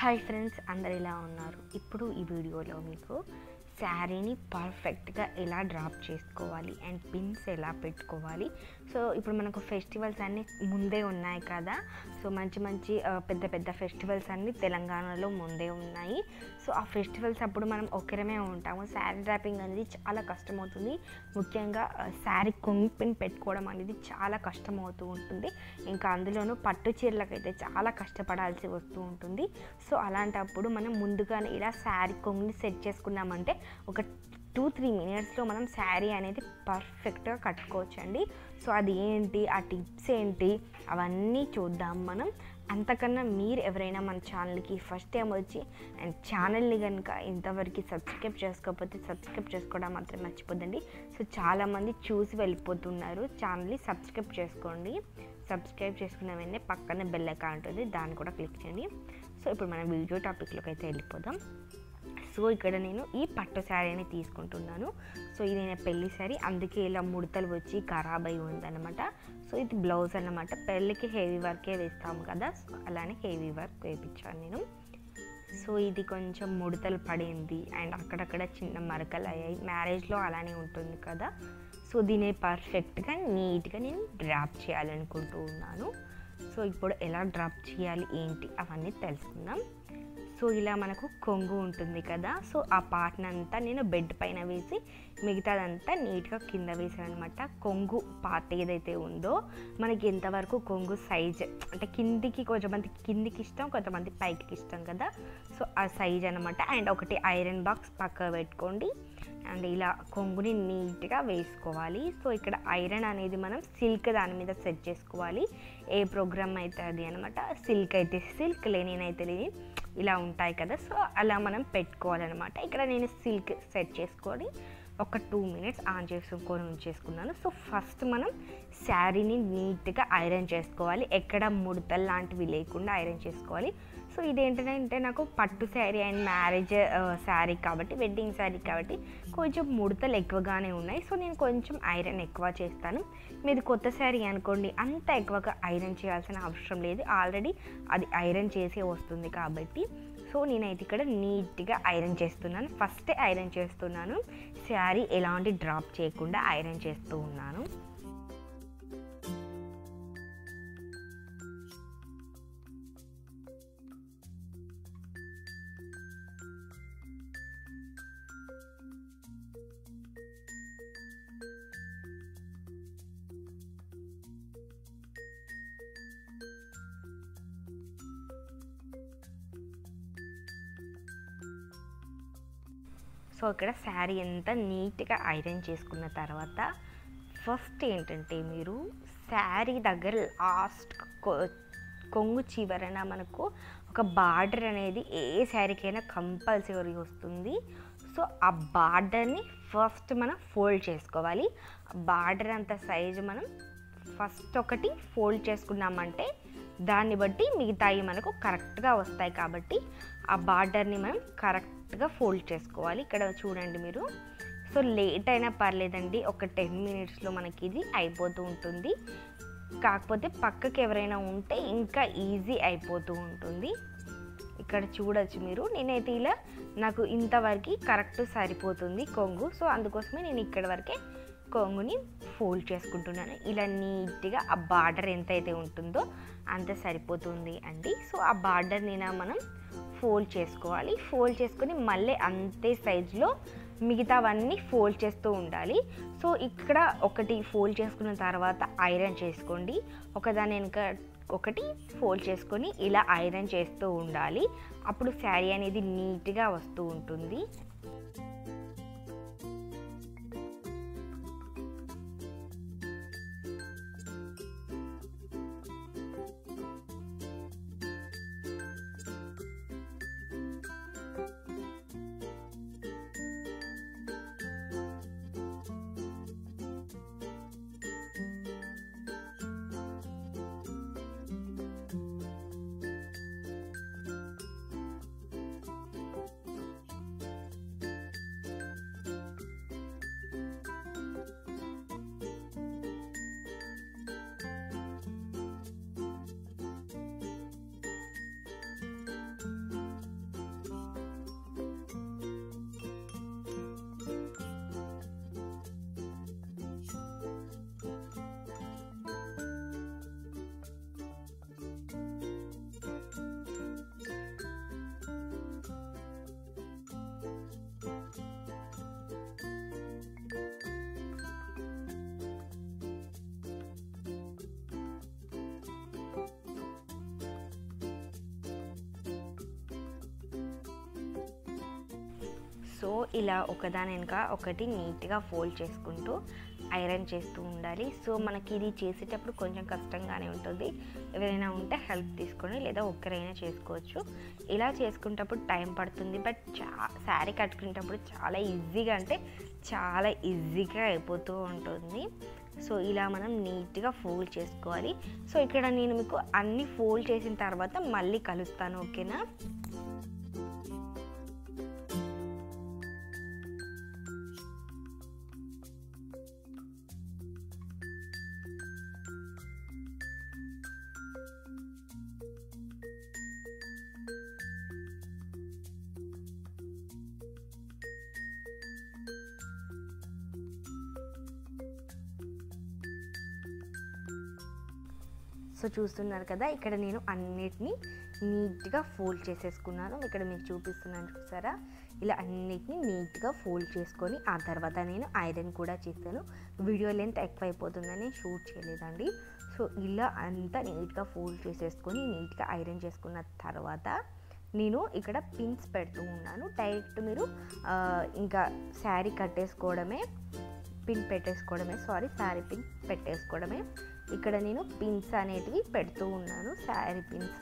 hi friends అందరు ఎలా ఉన్నారు ఇప్పుడు ఈ వీడియోలో మీకు శారీని పర్ఫెక్ట్గా ఎలా డ్రాప్ చేసుకోవాలి అండ్ పిన్స్ ఎలా పెట్టుకోవాలి సో ఇప్పుడు మనకు ఫెస్టివల్స్ అన్నీ ముందే ఉన్నాయి కదా సో మంచి మంచి ఆ, పెద్ద పెద్ద ఫెస్టివల్స్ అన్నీ తెలంగాణలో ముందే ఉన్నాయి సో ఆ ఫెస్టివల్స్ అప్పుడు మనం ఒకరమే ఉంటాము శారీ డ్రాపింగ్ అనేది చాలా కష్టమవుతుంది ముఖ్యంగా ఆ, శారీ కొంగు పిన్ పెట్టుకోవడం అనేది చాలా కష్టమవుతూ ఉంటుంది ఇంకా అందులోనూ పట్టు చీరలకైతే చాలా కష్టపడాల్సి వస్తూ ఉంటుంది సో అలాంటప్పుడు మనం ముందుగానే ఇలా శారీ కొంగుని సెట్ చేసుకున్నామంటే ఒక టూ త్రీ మినిట్స్లో మనం శారీ అనేది పర్ఫెక్ట్గా కట్టుకోవచ్చండి సో అది ఏంటి ఆ టిప్స్ ఏంటి అవన్నీ చూద్దాం మనం అంతకన్నా మీరు ఎవరైనా మన ఛానల్కి ఫస్ట్ టైం వచ్చి అండ్ ఛానల్ని కనుక ఇంతవరకు సబ్స్క్రైబ్ చేసుకోకపోతే సబ్స్క్రైబ్ చేసుకోవడం మాత్రం మర్చిపోద్దండి సో చాలామంది చూసి వెళ్ళిపోతున్నారు ఛానల్ని సబ్స్క్రైబ్ చేసుకోండి సబ్స్క్రైబ్ చేసుకున్న వెంటనే పక్కన బెల్ ఐకాన్ ఉంటుంది దాన్ని కూడా క్లిక్ చేయండి సో ఇప్పుడు మనం వీడియో టాపిక్లోకి అయితే వెళ్ళిపోదాం సో ఇక్కడ నేను ఈ పట్టు శారీని తీసుకుంటున్నాను సో ఇది నేను పెళ్లి శారీ అందుకే ఇలా ముడతలు వచ్చి ఖరాబ్ అయి ఉందన్నమాట సో ఇది బ్లౌజ్ అన్నమాట పెళ్ళికి హెవీ వర్కే వేస్తాము కదా సో అలానే హెవీ వర్క్ వేయించాను నేను సో ఇది కొంచెం ముడతలు పడింది అండ్ అక్కడక్కడ చిన్న మరకలు అయ్యాయి మ్యారేజ్లో అలానే ఉంటుంది కదా సో దీన్ని పర్ఫెక్ట్గా నీట్గా నేను డ్రాప్ చేయాలనుకుంటూ ఉన్నాను సో ఇప్పుడు ఎలా డ్రాప్ చేయాలి ఏంటి అవన్నీ తెలుసుకుందాం సో ఇలా మనకు కొంగు ఉంటుంది కదా సో ఆ పార్ట్ని అంతా నేను బెడ్ పైన వేసి మిగతాదంతా నీట్గా కింద వేసాను అనమాట కొంగు పార్ట్ ఏదైతే ఉందో మనకి ఎంతవరకు కొంగు సైజ్ అంటే కిందికి కొంతమంది కిందికి ఇష్టం కొంతమంది పైకి ఇష్టం కదా సో ఆ సైజ్ అనమాట అండ్ ఒకటి ఐరన్ బాక్స్ పక్క పెట్టుకోండి అండ్ ఇలా కొంగుని నీట్గా వేసుకోవాలి సో ఇక్కడ ఐరన్ అనేది మనం సిల్క్ దాని మీద సెట్ చేసుకోవాలి ఏ ప్రోగ్రామ్ అయితే అది అనమాట సిల్క్ అయితే సిల్క్ లేనినైతే లేని ఇలా ఉంటాయి కదా సో అలా మనం పెట్టుకోవాలన్నమాట ఇక్కడ నేను సిల్క్ సెట్ చేసుకొని ఒక టూ మినిట్స్ ఆన్ చేసుకొని ఉంచేసుకున్నాను సో ఫస్ట్ మనం శారీని నీట్గా ఐరన్ చేసుకోవాలి ఎక్కడ ముడతలు లాంటివి లేకుండా ఐరన్ చేసుకోవాలి సో ఇదేంటంటే నాకు పట్టు శారీ అండ్ మ్యారేజ్ శారీ కాబట్టి వెడ్డింగ్ శారీ కాబట్టి కొంచెం ముడతలు ఎక్కువగానే ఉన్నాయి సో నేను కొంచెం ఐరన్ ఎక్కువ చేస్తాను మీది కొత్త శారీ అనుకోండి అంత ఎక్కువగా ఐరన్ చేయాల్సిన అవసరం లేదు ఆల్రెడీ అది ఐరన్ చేసే వస్తుంది కాబట్టి సో నేనైతే ఇక్కడ నీట్గా ఐరన్ చేస్తున్నాను ఫస్ట్ ఐరన్ చేస్తున్నాను శారీ ఎలాంటి డ్రాప్ చేయకుండా ఐరన్ చేస్తూ ఉన్నాను సో ఇక్కడ శారీ అంతా నీట్గా ఐరన్ చేసుకున్న తర్వాత ఫస్ట్ ఏంటంటే మీరు శారీ దగ్గర లాస్ట్ కొంగు చివరన మనకు ఒక బార్డర్ అనేది ఏ శారీకైనా కంపల్సరీ వస్తుంది సో ఆ బార్డర్ని ఫస్ట్ మనం ఫోల్డ్ చేసుకోవాలి బార్డర్ అంత సైజు మనం ఫస్ట్ ఒకటి ఫోల్డ్ చేసుకున్నామంటే దాన్ని బట్టి మిగతాయి మనకు కరెక్ట్గా వస్తాయి కాబట్టి ఆ బార్డర్ని మనం కరెక్ట్గా ఫోల్డ్ చేసుకోవాలి ఇక్కడ చూడండి మీరు సో లేట్ అయినా పర్లేదండి ఒక టెన్ మినిట్స్లో మనకి ఇది అయిపోతూ ఉంటుంది కాకపోతే పక్కకి ఎవరైనా ఉంటే ఇంకా ఈజీ అయిపోతూ ఉంటుంది ఇక్కడ చూడొచ్చు మీరు నేనైతే ఇలా నాకు ఇంతవరకు కరెక్ట్ సరిపోతుంది కొంగు సో అందుకోసమే నేను ఇక్కడ వరకే కొంగుని ఫోల్డ్ చేసుకుంటున్నాను ఇలా నీట్గా ఆ బార్డర్ ఎంతైతే ఉంటుందో అంత సరిపోతుంది అండి సో ఆ బార్డర్ని మనం ఫోల్డ్ చేసుకోవాలి ఫోల్డ్ చేసుకొని మళ్ళీ అంతే సైజులో మిగతావన్నీ ఫోల్డ్ చేస్తూ ఉండాలి సో ఇక్కడ ఒకటి ఫోల్డ్ చేసుకున్న తర్వాత ఐరన్ చేసుకోండి ఒకదాని వెనుక ఒకటి ఫోల్డ్ చేసుకొని ఇలా ఐరన్ చేస్తూ ఉండాలి అప్పుడు శారీ అనేది నీట్గా వస్తూ ఉంటుంది సో ఇలా ఒకదాని వెనుక ఒకటి నీట్గా ఫోల్డ్ చేసుకుంటూ ఐరన్ చేస్తూ ఉండాలి సో మనకి ఇది చేసేటప్పుడు కొంచెం కష్టంగానే ఉంటుంది ఎవరైనా ఉంటే హెల్ప్ తీసుకొని లేదా ఒక్కరైనా చేసుకోవచ్చు ఇలా చేసుకునేటప్పుడు టైం పడుతుంది బట్ చా శారీ కట్టుకునేటప్పుడు చాలా ఈజీగా అంటే చాలా ఈజీగా అయిపోతూ ఉంటుంది సో ఇలా మనం నీట్గా ఫోల్డ్ చేసుకోవాలి సో ఇక్కడ నేను మీకు అన్ని ఫోల్డ్ చేసిన తర్వాత మళ్ళీ కలుస్తాను ఓకేనా సో చూస్తున్నారు కదా ఇక్కడ నేను అన్నిటినీ నీట్గా ఫోల్డ్ చేసేసుకున్నాను ఇక్కడ మీకు చూపిస్తున్నాను చూసారా ఇలా అన్నిటినీ నీట్గా ఫోల్డ్ చేసుకొని ఆ తర్వాత నేను ఐరన్ కూడా చేశాను వీడియో లెంత్ ఎక్కువ అయిపోతుందని షూట్ చేయలేదండి సో ఇలా అంతా నీట్గా ఫోల్డ్ చేసేసుకొని నీట్గా ఐరన్ చేసుకున్న తర్వాత నేను ఇక్కడ పిన్స్ పెడుతూ ఉన్నాను డైరెక్ట్ మీరు ఆ, ఇంకా శారీ కట్టేసుకోవడమే పిన్ పెట్టేసుకోవడమే సారీ శారీ పిన్ పెట్టేసుకోవడమే ఇక్కడ నేను పిన్స్ అనేటివి పెడుతూ ఉన్నాను శారీ పిన్స్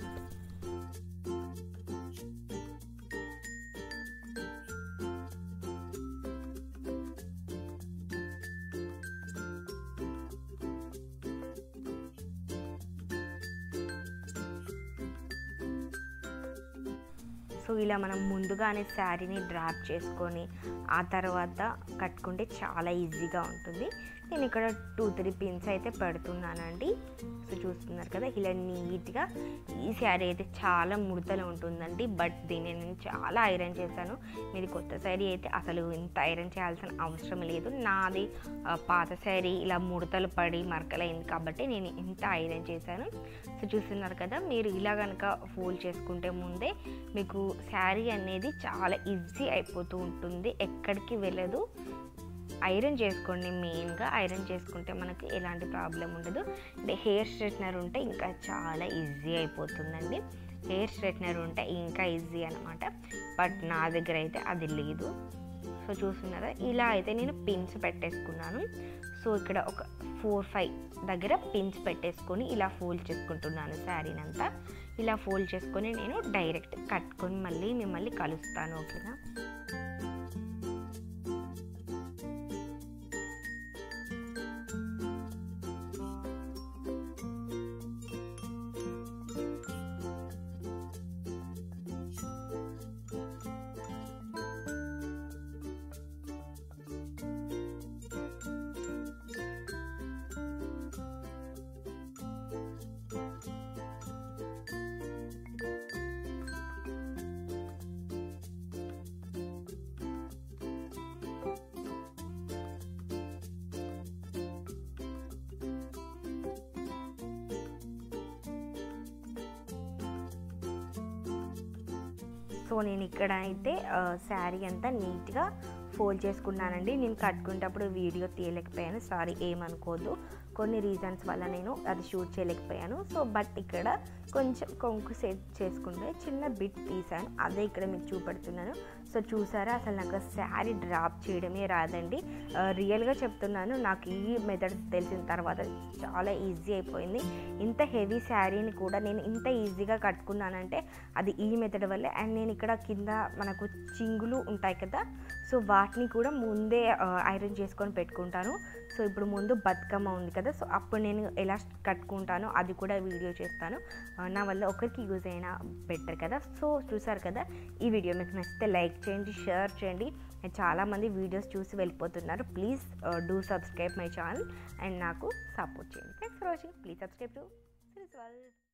సో ఇలా మనం ముందుగానే శారీని డ్రాప్ చేసుకొని ఆ తర్వాత కట్టుకుంటే చాలా ఈజీగా ఉంటుంది నేను ఇక్కడ టూ త్రీ పిన్స్ అయితే పెడుతున్నానండి సో చూస్తున్నారు కదా ఇలా నీట్గా ఈ శారీ అయితే చాలా ముడతలు ఉంటుందండి బట్ దీన్ని నేను చాలా ఐరన్ చేశాను మీది కొత్త శారీ అయితే అసలు ఇంత ఐరన్ చేయాల్సిన అవసరం లేదు నాది ఆ, పాత శారీ ఇలా ముడతలు పడి మరకలైంది కాబట్టి నేను ఇంత ఐరన్ చేశాను సో చూస్తున్నారు కదా మీరు ఇలా కనుక ఫోల్డ్ చేసుకుంటే ముందే మీకు శారీ అనేది చాలా ఈజీ అయిపోతూ ఉంటుంది ఎక్కడికి వెళ్ళదు ఐరన్ చేసుకోండి మెయిన్గా ఐరన్ చేసుకుంటే మనకి ఎలాంటి ప్రాబ్లం ఉండదు అంటే హెయిర్ స్ట్రైట్నర్ ఉంటే ఇంకా చాలా ఈజీ అయిపోతుందండి హెయిర్ స్ట్రైట్నర్ ఉంటే ఇంకా ఈజీ అనమాట బట్ నా దగ్గర అయితే అది లేదు సో చూస్తున్నారా ఇలా అయితే నేను పిన్స్ పెట్టేసుకున్నాను సో ఇక్కడ ఒక ఫోర్ ఫైవ్ దగ్గర పిన్స్ పెట్టేసుకొని ఇలా ఫోల్డ్ చేసుకుంటున్నాను శారీని అంతా ఇలా ఫోల్డ్ చేసుకొని నేను డైరెక్ట్ కట్టుకొని మళ్ళీ మిమ్మల్ని కలుస్తాను ఓకేనా సో నేను ఇక్కడ అయితే శారీ అంతా నీట్గా ఫోల్డ్ చేసుకున్నానండి నేను కట్టుకునేటప్పుడు వీడియో తీయలేకపోయాను సారీ ఏమనుకోవద్దు కొన్ని రీజన్స్ వల్ల నేను అది షూట్ చేయలేకపోయాను సో బట్ ఇక్కడ కొంచెం కొంకు సెట్ చేసుకుంటే చిన్న బిట్ తీసాను అదే ఇక్కడ మీకు చూపెడుతున్నాను సో చూసారా అసలు నాకు శారీ డ్రాప్ చేయడమే రాదండి ఆ, రియల్గా చెప్తున్నాను నాకు ఈ మెథడ్ తెలిసిన తర్వాత చాలా ఈజీ అయిపోయింది ఇంత హెవీ శారీని కూడా నేను ఇంత ఈజీగా కట్టుకున్నానంటే అది ఈ మెథడ్ వల్లే అండ్ నేను ఇక్కడ కింద మనకు చింగులు ఉంటాయి కదా సో వాటిని కూడా ముందే ఐరన్ చేసుకొని పెట్టుకుంటాను సో ఇప్పుడు ముందు బతుకమ్మ ఉంది కదా సో అప్పుడు నేను ఎలా కట్టుకుంటానో అది కూడా వీడియో చేస్తాను ఆ, నా వల్ల ఒకరికి యూజ్ అయినా బెటర్ కదా సో చూసారు కదా ఈ వీడియో మీకు నచ్చితే లైక్ చేయండి షేర్ చేయండి And చాలామంది వీడియోస్ చూసి వెళ్ళిపోతున్నారు please do subscribe my channel and నాకు సపోర్ట్ చేయండి thanks for watching please subscribe to world